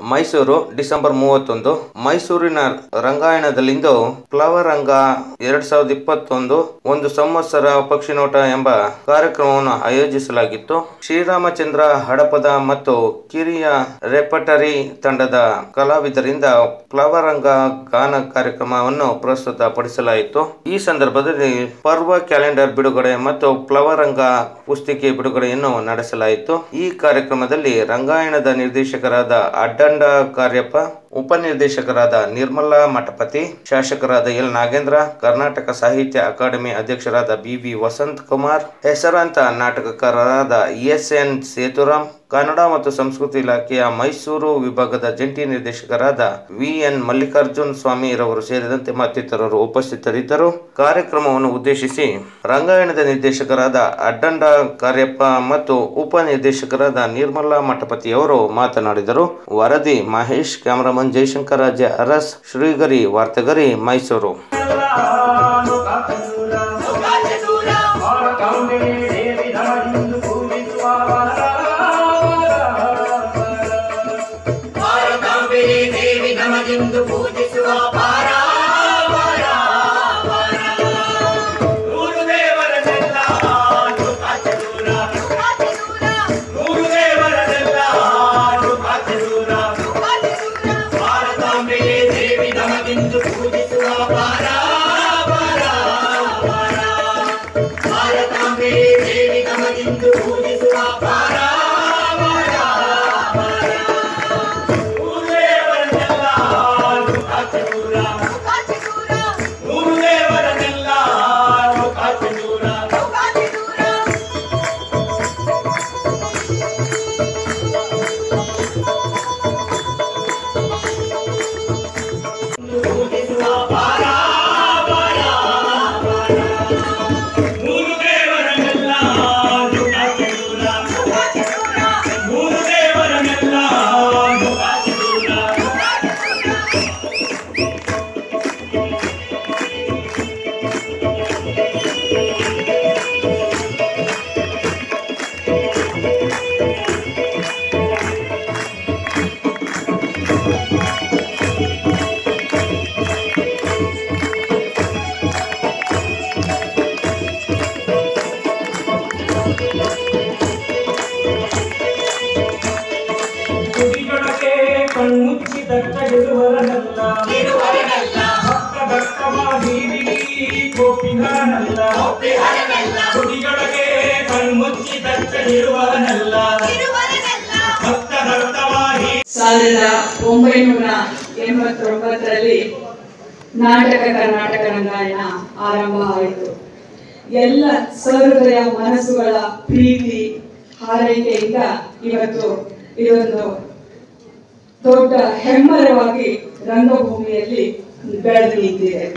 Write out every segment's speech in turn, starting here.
Mysuru December ಮೂವತ್ತೊಂದು ಮೈಸೂರಿನ ರಂಗಾಯಣದಲ್ಲಿಂದು ಪ್ಲವರಂಗ ಎರಡ್ ಸಾವಿರದ ಇಪ್ಪತ್ತೊಂದು ಒಂದು ಸಂವತ್ಸರ ಪಕ್ಷಿನೋಟ ಎಂಬ ಕಾರ್ಯಕ್ರಮವನ್ನು ಆಯೋಜಿಸಲಾಗಿತ್ತು ಶ್ರೀರಾಮಚಂದ್ರ ಹಡಪದ ಮತ್ತು ಕಿರಿಯ ರೆಪಟರಿ ತಂಡದ ಕಲಾವಿದರಿಂದ ಪ್ಲವರಂಗ ಗಾನ ಕಾರ್ಯಕ್ರಮವನ್ನು ಪ್ರಸ್ತುತಪಡಿಸಲಾಯಿತು ಈ ಸಂದರ್ಭದಲ್ಲಿ ಪರ್ವ ಕ್ಯಾಲೆಂಡರ್ ಬಿಡುಗಡೆ ಮತ್ತು ಪ್ಲವರಂಗ ಪುಸ್ತಿಕೆ ಬಿಡುಗಡೆಯನ್ನು ನಡೆಸಲಾಯಿತು ಈ ಕಾರ್ಯಕ್ರಮದಲ್ಲಿ ರಂಗಾಯಣದ ನಿರ್ದೇಶಕರಾದ ಅಡ್ಡಂಡ ಕಾರ್ಯಪ್ಪ ಉಪನಿರ್ದೇಶಕರಾದ ನಿರ್ಮಲಾ ಮಠಪತಿ ಶಾಸಕರಾದ ಎಲ್ ನಾಗೇಂದ್ರ ಕರ್ನಾಟಕ ಸಾಹಿತ್ಯ ಅಕಾಡೆಮಿ ಅಧ್ಯಕ್ಷರಾದ ಬಿ ವಿ ವಸಂತ್ ಕುಮಾರ್ ಹೆಸರಾಂತ ನಾಟಕಕಾರರಾದ ಎಸ್ ಎನ್ ಸೇತುರಾಮ್ ಕನ್ನಡ ಮತ್ತು ಸಂಸ್ಕೃತಿ ಇಲಾಖೆಯ ಮೈಸೂರು ವಿಭಾಗದ ಜಂಟಿ ನಿರ್ದೇಶಕರಾದ ವಿ ಎನ್ ಮಲ್ಲಿಕಾರ್ಜುನ್ ಸ್ವಾಮಿರವರು ಸೇರಿದಂತೆ ಮತ್ತಿತರರು ಉಪಸ್ಥಿತರಿದ್ದರು ಕಾರ್ಯಕ್ರಮವನ್ನು ಉದ್ದೇಶಿಸಿ ರಂಗಾಯಣದ ನಿರ್ದೇಶಕರಾದ ಅಡ್ಡಂಡ ಕಾರ್ಯಪ್ಪ ಮತ್ತು ಉಪನಿರ್ದೇಶಕರಾದ ನಿರ್ಮಲಾ ಮಠಪತಿಯವರು ಮಾತನಾಡಿದರು ವರದಿ ಮಹೇಶ್ ಕ್ಯಾಮರಾಮನ್ ಜಯಶಂಕರ ಜೆ ಅರಸ್ ಶ್ರೀಗರಿ ವಾರ್ತೆಗರಿ ಮೈಸೂರು ದೇವಿ ನಮಗೆಂದು ಪೂಜಿಸುವ ಪಾರ ನೂರು ದೇವರನ್ನೆಲ್ಲ ಕಾಚದೂರ ನೂರು ದೇವರನ್ನೆಲ್ಲ ಕಾಚದೂರ ಭಾರತಾಂಬೆಯೇ ದೇವಿ ನಮಗೆಂದು ಪೂಜಿಸುವ ಪಾರ ಭಾರತಾಂಬೆಯೇ ದೇವಿ ನಮಗೆಂದು ಪೂಜಿಸುವ ಪಾರ ಗುರುದೇವರನ್ನೆಲ್ಲ ಕಾಚದೂರ ಗುರುದೇವರನ್ನೆಲ್ಲ ಕಾಚದೂರ ಪೂಜಿಸುವ ಪಾರ ಗುರುದೇವರನ್ನೆಲ್ಲ ಕಾಚದೂರ ಗುರುದೇವರನ್ನೆಲ್ಲ ಕಾಚದೂರ ಕುಡಿಯೊಳಗೆ ಕಣ್ಮುಚ್ಚಿದಟ್ಟಗಿರುವರನಲ್ಲ ಭಕ್ತ ಭಕ್ತವಾಗಿ ಗೋಪಿನಾನಲ್ಲ ಕುಡಿಯೊಳಗೆ ಕಣ್ಮುಚ್ಚಿದಟ್ಟಗಿರುವರನಲ್ಲ ಭಕ್ತ ಭಕ್ತವಾಗಿ ಸಾವಿರದ ಒಂಬೈನೂರ ಎಂಬತ್ತೊಂಬತ್ತರಲ್ಲಿ ನಾಟಕ ಕರ್ನಾಟಕ ರಂಗಾಯಣ ಆರಂಭ ಆಯಿತು ಎಲ್ಲ ಸಹೃದಯ ಮನಸ್ಸುಗಳ ಪ್ರೀತಿ ಹಾರೈಕೆಯಿಂದ ಇವತ್ತು ಇದೊಂದು ದೊಡ್ಡ ಹೆಮ್ಮರವಾಗಿ ರಂಗಭೂಮಿಯಲ್ಲಿ ಬೆಳೆದು ನಿಂತಿದೆ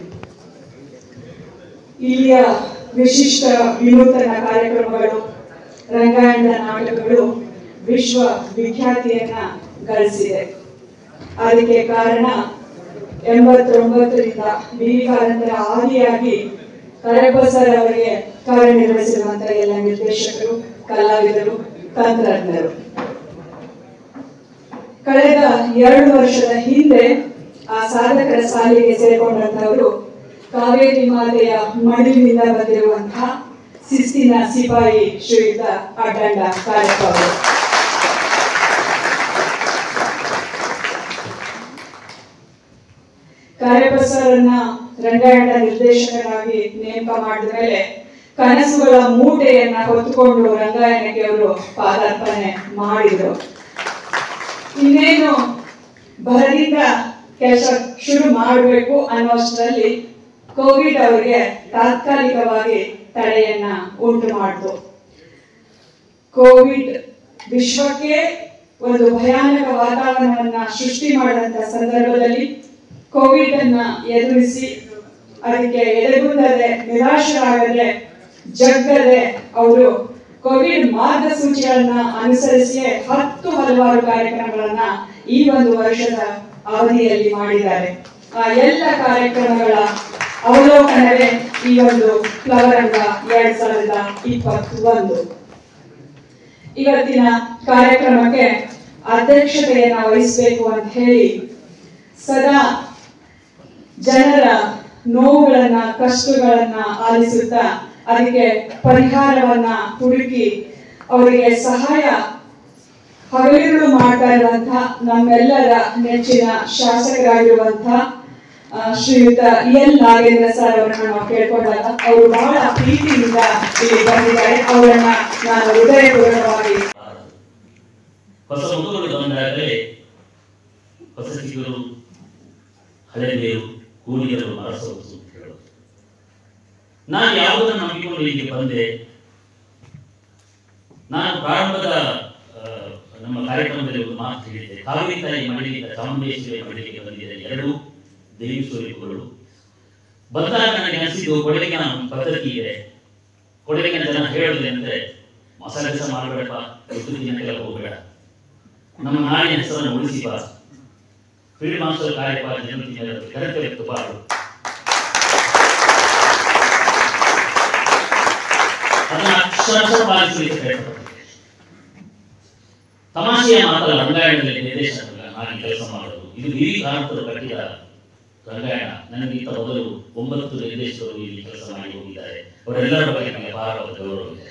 ಇಲ್ಲಿಯ ವಿಶಿಷ್ಟ ವಿನೂತನ ಕಾರ್ಯಕ್ರಮಗಳು ರಂಗಾಯಣದ ನಾಟಕಗಳು ವಿಶ್ವ ವಿಖ್ಯಾತಿಯನ್ನ ಗಳಿಸಿದೆ ಅದಕ್ಕೆ ಕಾರಣ ಎಂಬತ್ತೊಂಬತ್ತರಿಂದ ವಿವೇಕಾನಂದರ ಆದಿಯಾಗಿ ಕರೆಬಸರ್ ಅವರಿಗೆ ಕಾರ್ಯನಿರ್ವಹಿಸಿರುವಂತಹ ಎಲ್ಲ ನಿರ್ದೇಶಕರು ಕಲಾವಿದರು ತಂತ್ರಜ್ಞರು ಕಳೆದ ಎರಡು ವರ್ಷದ ಹಿಂದೆ ಆ ಸಾಧಕರ ಸಾಲಿಗೆ ಸೇರಿಕೊಂಡಂತವರು ಕಾವೇರಿ ಮಾತೆಯ ಮಡಿಲಿನಿಂದ ಬಂದಿರುವಂತಹ ಶಿಸ್ತಿನ ಸಿಪಾಯಿ ಶ್ರೀಯುತ ಅಡ್ಡಂಡ ಕಾರ್ಯಪ್ಪ ಅವರು ಕಾರ್ಯಪ್ರಸಾರನ್ನ ರಂಗಾಯಣ ನಿರ್ದೇಶಕರಾಗಿ ನೇಮಕ ಮಾಡಿದ ಮೇಲೆ ಕನಸುಗಳ ಮೂಟೆಯನ್ನ ಹೊತ್ತುಕೊಂಡು ರಂಗಾಯಣಕ್ಕೆ ಅವರು ಪಾದಾರ್ಪಣೆ ಮಾಡಿದರು ಇನ್ನೇನು ಭರದಿಂದ ಕೆಲಸ ಶುರು ಮಾಡಬೇಕು ಅನ್ನೋಷ್ಟರಲ್ಲಿ ಕೋವಿಡ್ ಅವರಿಗೆ ತಾತ್ಕಾಲಿಕವಾಗಿ ತಡೆಯನ್ನ ಉಂಟು ಮಾಡಿತು ಕೋವಿಡ್ ವಿಶ್ವಕ್ಕೆ ಒಂದು ಭಯಾನಕ ವಾತಾವರಣವನ್ನ ಸೃಷ್ಟಿ ಮಾಡಿದಂತ ಸಂದರ್ಭದಲ್ಲಿ ಕೋವಿಡ್ ಅನ್ನ ಎದುರಿಸಿ ಅದಕ್ಕೆ ಎದೆಗುಂದದೆ ನಿರಾಶರಾಗದೆ ಜಗ್ಗದೆ ಅವರು ಕೋವಿಡ್ ಮಾರ್ಗಸೂಚಿಗಳನ್ನ ಅನುಸರಿಸಿ ಹತ್ತು ಹಲವಾರು ಕಾರ್ಯಕ್ರಮಗಳನ್ನ ಈ ಒಂದು ವರ್ಷದ ಅವಧಿಯಲ್ಲಿ ಮಾಡಿದ್ದಾರೆ ಆ ಎಲ್ಲ ಕಾರ್ಯಕ್ರಮಗಳ ಅವಲೋಕನವೇ ಈ ಒಂದು ಪ್ಲವರಂಗ ಎರಡ್ ಸಾವಿರದ ಇಪ್ಪತ್ತೊಂದು ಇವತ್ತಿನ ಕಾರ್ಯಕ್ರಮಕ್ಕೆ ಅಧ್ಯಕ್ಷತೆಯನ್ನ ವಹಿಸಬೇಕು ಅಂತ ಹೇಳಿ ಸದಾ ಜನರ ನೋವುಗಳನ್ನ ಕಷ್ಟಗಳನ್ನ ಆಲಿಸುತ್ತಾ ಅದಕ್ಕೆ ಪರಿಹಾರವನ್ನ ಹುಡುಕಿ ಅವರಿಗೆ ಸಹಾಯ ಹಗಲಿರುಳು ಮಾಡ್ತಾ ಇರುವಂತ ನಮ್ಮೆಲ್ಲರ ನೆಚ್ಚಿನ ಶಾಸಕರಾಗಿರುವಂತ ಆ, ಶ್ರೀಯುತ ಎಲ್ ನಾಗೇಂದ್ರ ಸರ್ ಅವರನ್ನ ನಾವು ಕೇಳ್ಕೊಂಡಾಗ ಅವರು ಬಹಳ ಪ್ರೀತಿಯಿಂದ ಇಲ್ಲಿ ಬಂದಿದ್ದಾರೆ ಅವರನ್ನ ನಾನು ಹೃದಯಪೂರ್ವಕವಾಗಿ ಹೊಸ ಮುಖಗಳು ಬಂದಾಗಲೇ ಹೊಸ ಚಿಗುರು ಹಳೆ ಬೇರು ಕೂಡಿಯರು ಮರಸೋದು ಅಂತ ಹೇಳೋದು ನಾನು ಯಾವುದನ್ನು ನಂಬಿಕೊಂಡು ಇಲ್ಲಿಗೆ ಬಂದೆ ನಾನು ಪ್ರಾರಂಭದ ಆ, ನಮ್ಮ ಕಾರ್ಯಕ್ರಮದಲ್ಲಿ ಒಂದು ಮಾತು ಹೇಳಿದ್ದೆ ಕಾವೇರಿ ತಾಯಿ ಮಡಿಲಿಗೆ ಚಾಮುಂಡೇಶ್ವರಿ ಮಡಿಲಿಗೆ ಬಂದಿದೆ ಎರಡೂ ದೇವಿ ಸ್ವರೂಪಗಳು ಬಂದಾಗ ನನಗೆ ಅನಿಸಿದ್ದು ಕೊಡಲಿಗೆ ನಾನು ಪದ್ಧತಿ ಇದೆ ಕೊಡಲಿಗೆ ಜನ ಹೇಳೋದೇನೆಂದ್ರೆ ಮಸಾಲೆ ಕೆಲಸ ಮಾಡಬೇಡಪ್ಪ ಎಷ್ಟು ದಿನಕ್ಕೆಲ್ಲ ಹೋಗಬೇಡ ನಮ್ಮ ನಾಡಿನ ಹೆಸರನ್ನು ಉಳಿಸಿ ಬಾ ಫೀಲ್ಡ್ ಮಾಸ್ಟರ್ ಕಾರ್ಯಪಾಲ ಜನತೆ ಕರ್ತವ್ಯ ಬಾರು ಅದನ್ನ ಅಕ್ಷರಶಃ ಪಾಲಿಸಲಿಕ್ಕೆ ಪ್ರಯತ್ನ ಪಡ್ತೇನೆ. ತಮಾಷೆಯ ಮಾತಲ್ಲ ರಂಗಾಯಣದಲ್ಲಿ ನಿರ್ದೇಶಕ ನಾನು ಕೆಲಸ ಮಾಡೋದು ಇದು ಹಿರಿ ಭಾರತದ ಕಟ್ಟಿದ ರಂಗಾಯಣ ನನಗಿಂತ ಮೊದಲು ಒಂಬತ್ತು ನಿರ್ದೇಶಕರು ಇಲ್ಲಿ ಕೆಲಸ ಮಾಡಿ ಹೋಗಿದ್ದಾರೆ ಅವರೆಲ್ಲರ ಬಗ್ಗೆ ನನಗೆ ಅಪಾರವಾದ ಗೌರವವಿದೆ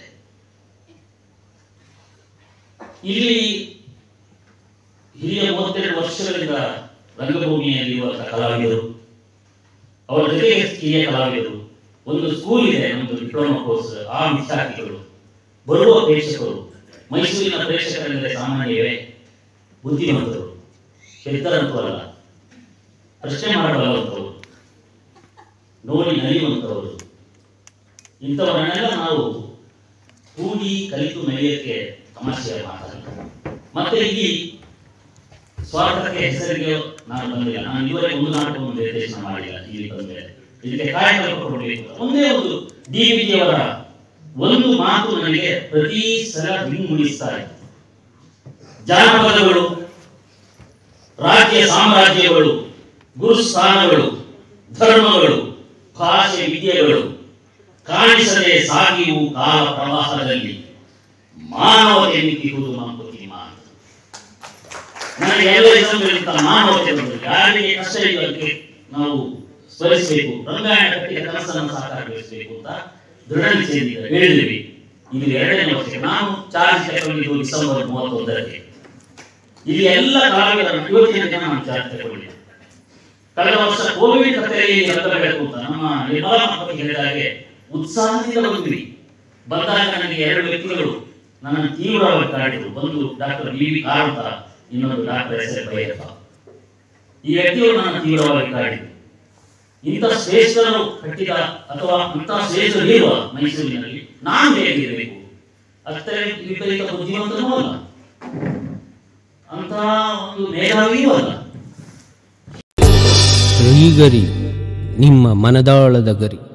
ಇಲ್ಲಿ ಹಿರಿಯ ಮೂವತ್ತೆರಡು ವರ್ಷಗಳಿಂದ ರಂಗಭೂಮಿಯಲ್ಲಿರುವಂತಹ ಕಲಾವಿದರು ಅವರ ಜೊತೆಗೆ ಹಿರಿಯ ಕಲಾವಿದರು ಒಂದು ಸ್ಕೂಲ್ ಇದೆ ನಮ್ಮದು ಡಿಪ್ಲೊಮಾ ಕೋರ್ಸ್ ಆ ವಿದ್ಯಾರ್ಥಿಗಳು ಬರುವ ಪ್ರೇಕ್ಷಕರು ಮೈಸೂರಿನ ಪ್ರೇಕ್ಷಕರೆಂದರೆ ಸಾಮಾನ್ಯವೇ ಬುದ್ಧಿವಂತರು ಹೆದ್ದರಂತೂ ಅಲ್ಲ ಪ್ರಶ್ನೆ ಮಾಡಬಲ್ಲವಂತವರು ನೋಡಿ ನಲಿಯುವಂತವರು ಇಂಥವರನ್ನೆಲ್ಲ ನಾವು ಕೂಡಿ ಕಲಿತು ನಲಿಯಕ್ಕೆ ತಮಾಷೆಯ ಮಾತಲ್ಲ ಮತ್ತೆ ಇಲ್ಲಿ ಸ್ವಾರ್ಥಕ್ಕೆ ಹೆಸರಿಗೆ ನಾನು ಬಂದಿಲ್ಲ ನಾನು ಇದುವರೆಗೆ ಒಂದು ನಾಟಕವನ್ನು ನಿರ್ದೇಶನ ಮಾಡಿಲ್ಲ ಇಲ್ಲಿ ಬಂದ ಮೇಲೆ ಇದಕ್ಕೆ ಕಾಯಕಲ್ಪ ಕೊಡಬೇಕು ಅಂತ. ಒಂದೇ ಒಂದು ಡಿ ವಿಜಿಯವರ ಒಂದು ಮಾತು ನನಗೆ ಪ್ರತಿ ಸಲ ಹಿಂಗುಣಿಸ್ತಾರೆ ಜಾನಪದಗಳು ರಾಜ್ಯ ಸಾಮ್ರಾಜ್ಯಗಳು ಗುರುಸ್ಥಾನಗಳು ಧರ್ಮಗಳು ಭಾಷೆ ವಿದ್ಯೆಗಳು ಕಾಣಿಸದೆ ಸಾಗಿವು ಕಾಲ ಪ್ರವಾಹದಲ್ಲಿ ಮಾನವತೆ ಮಿತಿಹುದು ಮಂಕುತಿ ಮಾನ ನನಗೆ ಎಲ್ಲರಿಗಿಂತ ಮಾನವತೆ ಬಂದು ಯಾರಿಗೆ ಕಷ್ಟ ಇದಕ್ಕೆ ನಾವು ಸ್ಮರಿಸಬೇಕು ರಂಗಾಯಣ ಕಟ್ಟಿದ ಕನಸನ್ನು ಸಾಕಾರಗೊಳಿಸಬೇಕು ಅಂತ ದೃಢ ನಿಶ್ಚಯದಿಂದ ಹೇಳಿದ್ವಿ ಇದು ಎರಡನೇ ವರ್ಷಕ್ಕೆ ನಾನು ಚಾರ್ಜ್ ತಗೊಂಡಿದ್ದು ಡಿಸೆಂಬರ್ ಮೂವತ್ತೊಂದಕ್ಕೆ ಇಲ್ಲಿ ಎಲ್ಲ ಕಲಾವಿದರ ಇವತ್ತಿನ ದಿನ ನಾನು ಚಾರ್ಜ್ ತಗೊಂಡಿದ್ದೆ ಕಳೆದ ವರ್ಷ ಕೋವಿಡ್ ಕಥೆಯಲ್ಲಿ ರಂಗಬೇಕು ಅಂತ ನಮ್ಮ ನಿರ್ಮಲಾ ಬಗ್ಗೆ ಹೇಳಿದ ಹಾಗೆ ಉತ್ಸಾಹದಿಂದ ಬಂದ್ವಿ ಬಂದಾಗ ನನಗೆ ಎರಡು ವ್ಯಕ್ತಿಗಳು ನನ್ನನ್ನು ತೀವ್ರವಾಗಿ ಕಾಡಿದ್ರು ಒಂದು ಡಾಕ್ಟರ್ ಬಿ ವಿ ಕಾರಂತ ಇನ್ನೊಂದು ಡಾಕ್ಟರ್ ಎಸ್ ಎಲ್ ಭೈರಪ್ಪ ಈ ವ್ಯಕ್ತಿಗಳು ನನ್ನ ತೀವ್ರವಾಗಿ ಕಾಡಿದ್ರು ಇಂಥ ಶ್ರೇಷ್ಠರು ಕಟ್ಟಿದ ಅಥವಾ ಇಂಥ ಶ್ರೇಷ್ಠರಿರುವ ಮೈಸೂರಿನಲ್ಲಿ ನಾನು ಹೇಗಿರಬೇಕು ಅಷ್ಟೇ ವಿಪರೀತ ಬುದ್ಧಿವಂತನೂ ಅಲ್ಲ ಅಂತ ಒಂದು ಮೇಧಾವಿಯೂ ಅಲ್ಲ ಶ್ರೀಗರಿ ನಿಮ್ಮ ಮನದಾಳದ ಗರಿ